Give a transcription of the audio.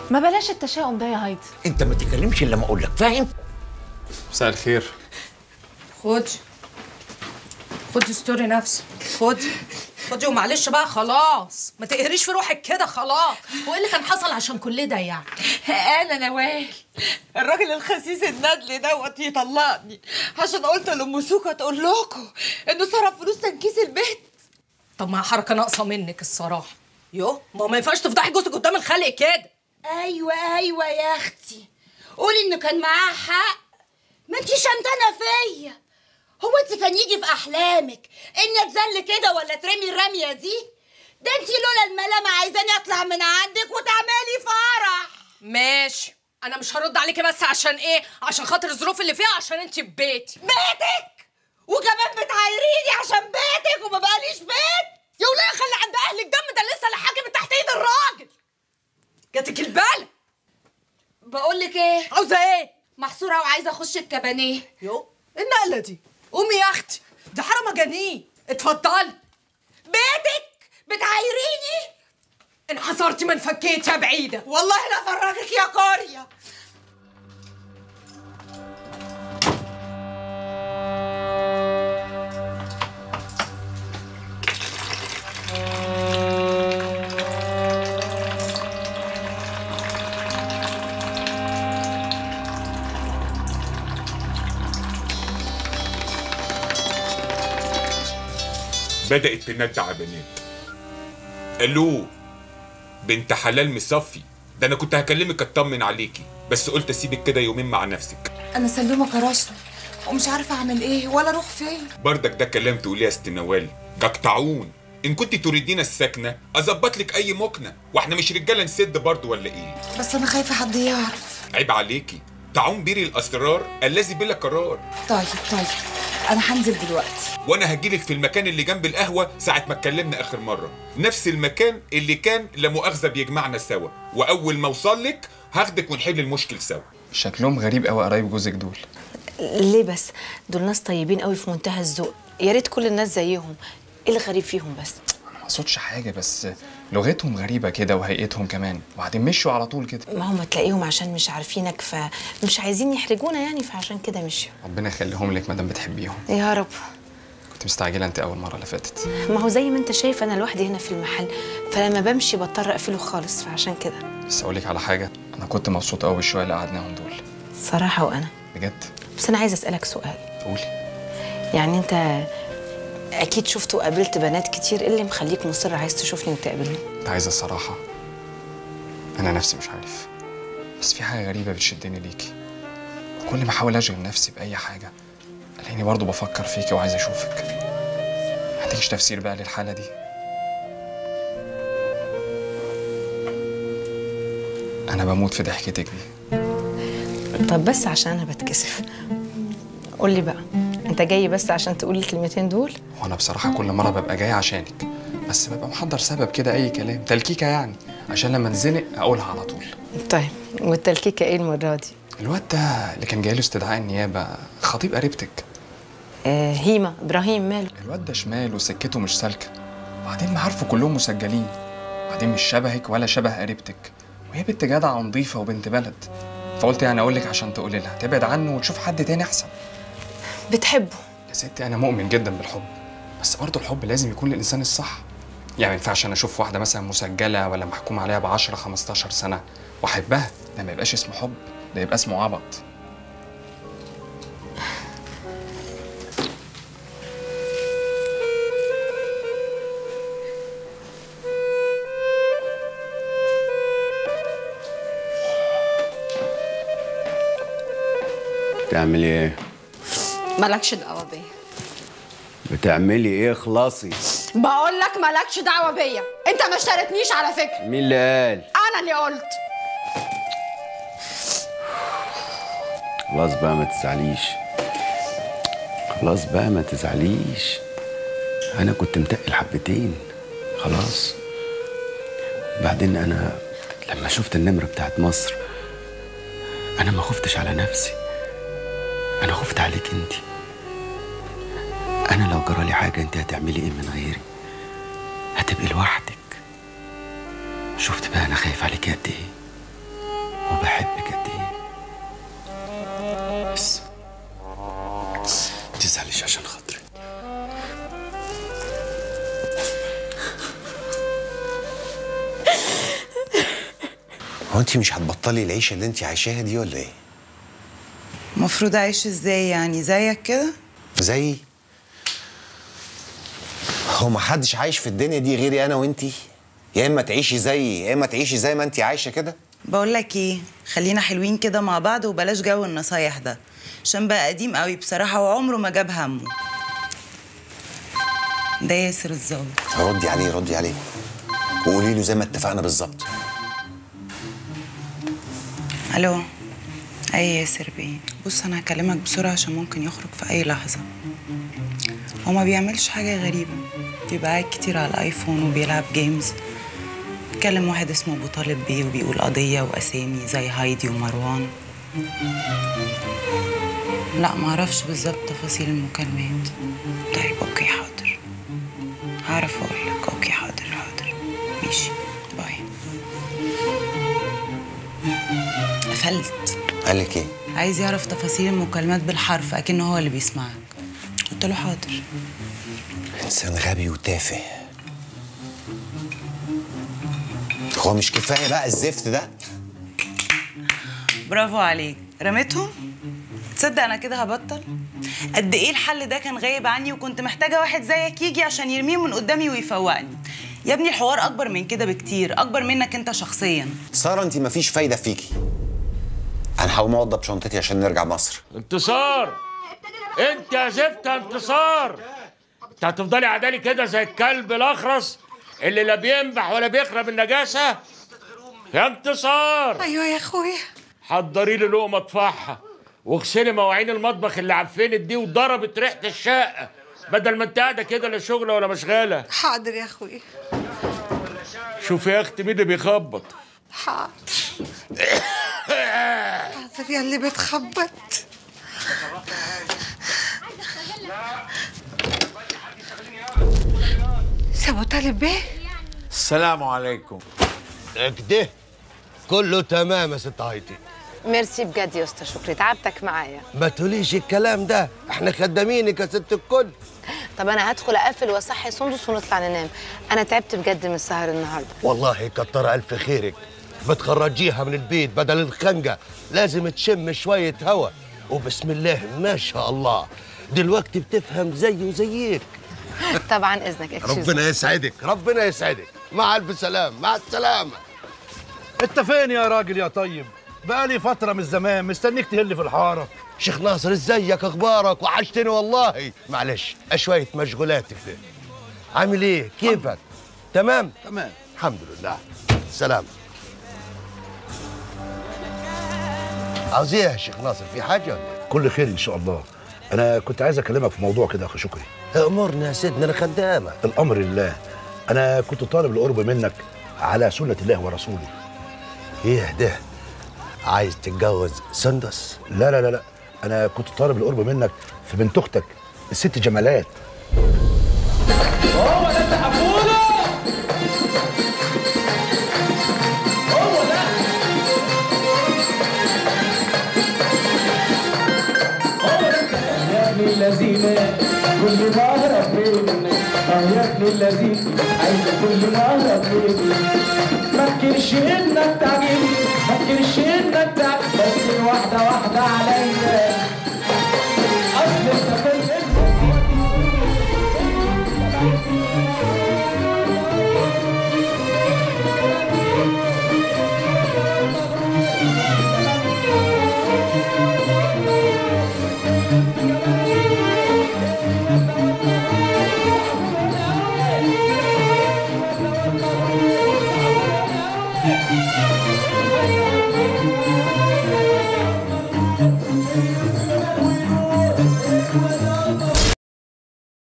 ما بلاش التشاؤم ده يا هايدي انت ما تتكلمش الا ما اقول لك فاهم مساء الخير خد خد ستوري نفسي خد خدي ومعلش بقى خلاص ما تقهريش في روحك كده خلاص هو ايه اللي كان حصل عشان كل ده يعني انا نوال الراجل الخسيس الندل دوت يطلقني عشان قلت لام سوكا تقول لكم انه صرف فلوس تنكيس البيت طب ما حركه ناقصه منك الصراحه يو ما هو ما ينفعش تفضحي جوزك قدام الخلق كده ايوه ايوه يا اختي قولي انه كان معاه حق ما انتي شمتانه فيا هو انت كان يجي في احلامك اني اتذل كده ولا ترمي الرميه دي ده انتي لولا الملامه عايزاني اطلع من عندك وتعملي فرح ماشي انا مش هرد عليكي بس عشان ايه عشان خاطر الظروف اللي فيها عشان انت في بيتي بيتك وكمان بتعايريني عشان بيتك وما بقاليش بيت يا وليه خلي عند اهل الدم ده لسه اللي حاكم تحت ايد الراجل جاتك البال بقول لك ايه عاوزه ايه محصوره وعايزه اخش الكبانيه يو إيه النقله دي قومي يا اختي ده حرام مجانين اتفضلي بيتك بتعايريني انحصرتي ما انفكيت يا بعيده والله لا افرجك يا كوريا بدأت تندع بنات الو بنت حلال مصفي ده انا كنت هكلمك اطمن عليكي بس قلت اسيبك كده يومين مع نفسك انا سلومه كرشنا ومش عارفه اعمل ايه ولا اروح فين بردك ده كلام تقوليه يا ست نوال جقطعون ان كنت تريدين السكنه اظبط لك اي مكنه واحنا مش رجاله نسد برضه ولا ايه بس انا خايفه حد يعرف عيب عليكي تعون بيري الاسرار الذي بلا قرار طيب طيب انا هنزل دلوقتي وانا هجيلك في المكان اللي جنب القهوه ساعه ما اتكلمنا اخر مره نفس المكان اللي كان لا مؤاخذه بيجمعنا سوا واول ما اوصل لك هاخدك ونحل المشكل سوا شكلهم غريب قوي قرايب جوزك دول ليه بس دول ناس طيبين قوي في منتهى الذوق يا ريت كل الناس زيهم ايه الغريب فيهم بس انا ما اقصدش حاجه بس لغتهم غريبه كده وهيئتهم كمان وبعدين مشوا على طول كده ما هم تلاقيهم عشان مش عارفينك فمش عايزين يحرجونا يعني فعشان كده مشيوا ربنا يخليهم لك مادام بتحبيهم يا رب كنت مستعجله انت اول مره اللي فاتت ما هو زي ما انت شايف انا لوحدي هنا في المحل فلما بمشي بضطر اقفله خالص فعشان كده بس اقول لك على حاجه انا كنت مبسوط قوي بالشويه اللي قعدناهم دول صراحه وانا بجد بس انا عايزه اسالك سؤال قولي يعني انت اكيد شفت وقابلت بنات كتير ايه اللي مخليك مصر عايز تشوفني وتقابلني انت عايزه الصراحه انا نفسي مش عارف بس في حاجه غريبه بتشدني ليكي كل ما احاول اشغل نفسي باي حاجه الاقيني برضه بفكر فيكي وعايز اشوفك ما عندكش تفسير بقى للحاله دي انا بموت في ضحكتك دي طب بس عشان انا بتكسف قول لي بقى انت جاي بس عشان تقول الكلمتين دول وانا بصراحه كل مره ببقى جاي عشانك بس ببقى محضر سبب كده اي كلام تلكيكه يعني عشان لما اتزنق اقولها على طول طيب والتلكيكه ايه المره دي الواد ده اللي كان جاي له استدعاء النيابه خطيب قريبتك آه هيما ابراهيم ماله الواد ده شمال وسكته مش سالكه وبعدين معارفه كلهم مسجلين وبعدين مش شبهك ولا شبه قريبتك وهي بنت جدعه ونظيفه وبنت بلد فقلت يعني اقول لك عشان تقولي لها تبعد عنه وتشوف حد تاني احسن بتحبه يا ستي انا مؤمن جدا بالحب بس برضه الحب لازم يكون للانسان الصح يعني ما ينفعش انا اشوف واحده مثلا مسجله ولا محكوم عليها ب 10 15 سنه واحبها ده ما يبقاش اسمه حب ده يبقى اسمه عبط بتعملي ايه؟ مالكش دعوه بيا بتعملي ايه خلاصي؟ بقول لك مالكش دعوه بيا انت ما اشتريتنيش على فكره مين اللي قال؟ انا اللي قلت خلاص بقى ما تزعليش خلاص بقى ما تزعليش انا كنت متقل حبتين خلاص بعدين انا لما شفت النمرة بتاعت مصر انا ما خفتش على نفسي انا خفت عليك انت انا لو جرالي حاجة انت هتعملي ايه من غيري هتبقي لوحدك شفت بقى انا خايف عليك قد ايه هو انت مش هتبطلي العيشه اللي انت عايشاها دي ولا ايه المفروض اعيش ازاي يعني زيك كده زي هو ما حدش عايش في الدنيا دي غيري انا وانتي يا اما تعيشي زيي يا اما تعيشي زي ما انت عايشه كده بقول لك ايه خلينا حلوين كده مع بعض وبلاش جو النصايح ده عشان بقى قديم قوي بصراحه وعمره ما جاب همه ده ياسر الظابط ردي عليه ردي عليه وقولي له زي ما اتفقنا بالظبط الو اي ياسر بيه بص انا هكلمك بسرعه عشان ممكن يخرج في اي لحظه هو ما بيعملش حاجه غريبه بيبقى قاعد كتير على الايفون وبيلعب جيمز كلم واحد اسمه ابو طالب بيه وبيقول قضيه واسامي زي هايدي ومروان لا معرفش بالظبط تفاصيل المكالمات طيب اوكي حاضر هعرف اقول لك اوكي حاضر حاضر ماشي باي قفلت قال لك ايه عايز يعرف تفاصيل المكالمات بالحرف اكنه هو اللي بيسمعك قلت له حاضر انسان غبي وتافه هو مش كفايه بقى الزفت ده برافو عليك رميتهم تصدق انا كده هبطل قد ايه الحل ده كان غايب عني وكنت محتاجه واحد زيك يجي عشان يرميه من قدامي ويفوقني يا ابني الحوار اكبر من كده بكتير اكبر منك انت شخصيا ساره انت مفيش فايده فيكي انا هقوم اوضب شنطتي عشان نرجع مصر انتصار انت يا زفت يا انتصار انت هتفضلي عدالي كده زي الكلب الاخرس اللي لا بينبح ولا بيخرب النجاسه يا انتصار ايوه يا اخويا حضري لي لقمه اطفحها واغسلي مواعين المطبخ اللي عفنت دي وضربت ريحه الشقه بدل ما انت قاعده كده لا شغله ولا مشغاله حاضر يا اخويا شوفي يا اختي مين اللي بيخبط حاضر حاضر يا اللي بتخبط سابو طالب بيه السلام عليكم كده كله تمام يا ست هايتي ميرسي بجد يا اسطى شكري تعبتك معايا ما تقوليش الكلام ده احنا خدامينك يا ست الكل طب انا هدخل اقفل واصحي سندس ونطلع ننام انا تعبت بجد من السهر النهارده والله كتر الف خيرك بتخرجيها من البيت بدل الخنقه لازم تشم شويه هوا وبسم الله ما شاء الله دلوقتي بتفهم زي وزيك طبعا اذنك اكسكيوز ربنا يسعدك ربنا يسعدك مع الف سلام مع السلامه انت فين يا راجل يا طيب بقالي فتره من زمان مستنيك تهل في الحاره شيخ ناصر ازيك اخبارك وحشتني والله معلش شويه مشغولات كده عامل ايه كيفك تمام تمام الحمد لله سلام عاوز ايه يا شيخ ناصر في حاجه ولا إيه؟ كل خير ان شاء الله انا كنت عايز اكلمك في موضوع كده يا اخي شكري امرنا يا سيدنا انا خدامك الامر لله انا كنت طالب القرب منك على سنه الله ورسوله ايه ده عايز تتجوز سندس لا لا لا لا انا كنت طالب القرب منك في بنت اختك الست جمالات هو ده اللي حفوله هو ده هو ده يا ابن الذين كل ما اهرب منك اه يا ابن الذين عايز كل ما اهرب منك ما تكرش انك تعجبني ما تكرش انك تعجبني بس واحده واحده عليا اصل انت كنت